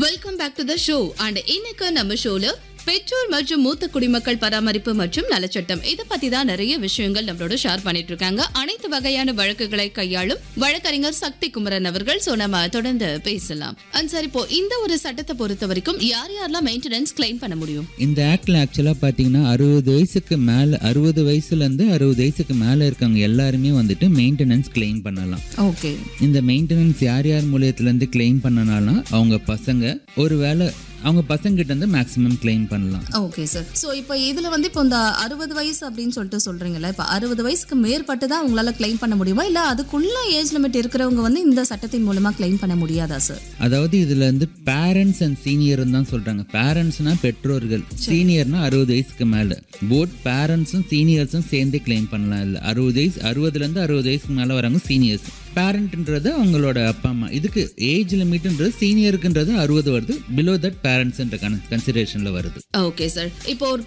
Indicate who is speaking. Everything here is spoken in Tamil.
Speaker 1: welcome back to the show and இன்னைக்கு நம்ம ஷோல பெற்றோர் மற்றும் மூத்த குடிமக்கள் பராமரிப்பு மற்றும் நலச்சட்டம் இதை பத்தி தான் நிறைய விஷயங்கள் நம்மளோட ஷேர் பண்ணிட்டு இருக்காங்க அனைத்து வகையான வழக்குகளை கையாளும் வழக்கறிஞர் சக்தி குமரன் அவர்கள் சோ நம்ம தொடர்ந்து பேசலாம் அண்ட் சார் இப்போ இந்த ஒரு சட்டத்தை பொறுத்த வரைக்கும் யார் யாரெல்லாம் மெயின்டெனன்ஸ் கிளைம் பண்ண முடியும்
Speaker 2: இந்த ஆக்டில் ஆக்சுவலாக பார்த்தீங்கன்னா அறுபது வயசுக்கு மேலே அறுபது வயசுலேருந்து அறுபது வயசுக்கு மேலே இருக்கவங்க எல்லாருமே வந்துட்டு மெயின்டெனன்ஸ் கிளைம் பண்ணலாம்
Speaker 1: ஓகே
Speaker 2: இந்த மெயின்டெனன்ஸ் யார் யார் மூலியத்துலேருந்து கிளைம் பண்ணனாலும் அவங்க பசங்க ஒரு வேளை அவங்க பசங்கிட்ட இருந்து மேக்ஸிமம் கிளைம் பண்ணலாம்
Speaker 1: ஓகே சார் ஸோ இப்போ இதில் வந்து இப்போ இந்த அறுபது வயசு அப்படின்னு சொல்லிட்டு சொல்கிறீங்கல்ல இப்போ அறுபது வயசுக்கு மேற்பட்டு தான் உங்களால் கிளைம் பண்ண முடியுமா இல்லை அதுக்குள்ள ஏஜ் லிமிட் இருக்கிறவங்க வந்து இந்த சட்டத்தின் மூலமாக கிளைம் பண்ண முடியாதா சார்
Speaker 2: அதாவது இதில் வந்து பேரண்ட்ஸ் அண்ட் சீனியர் தான் சொல்கிறாங்க பேரண்ட்ஸ்னா பெற்றோர்கள் சீனியர்னா அறுபது வயசுக்கு மேலே போத் பேரண்ட்ஸும் சீனியர்ஸும் சேர்ந்தே கிளைம் பண்ணலாம் இல்லை அறுபது வயசு அறுபதுலேருந்து அறுபது வயசுக்கு மேலே வரவங்க சீனியர்ஸ் பேரண்ட்ன்றது அவங்களோட அப்பா அம்மா இதுக்கு ஏஜ் லிமிட்ன்றது சீனியருக்குன்றது அறுபது வருது பிலோ தட் பேரண்ட்ஸ்ன்ற கன்சிடரேஷனில் வருது
Speaker 1: ஓகே சார் இப்போ ஒரு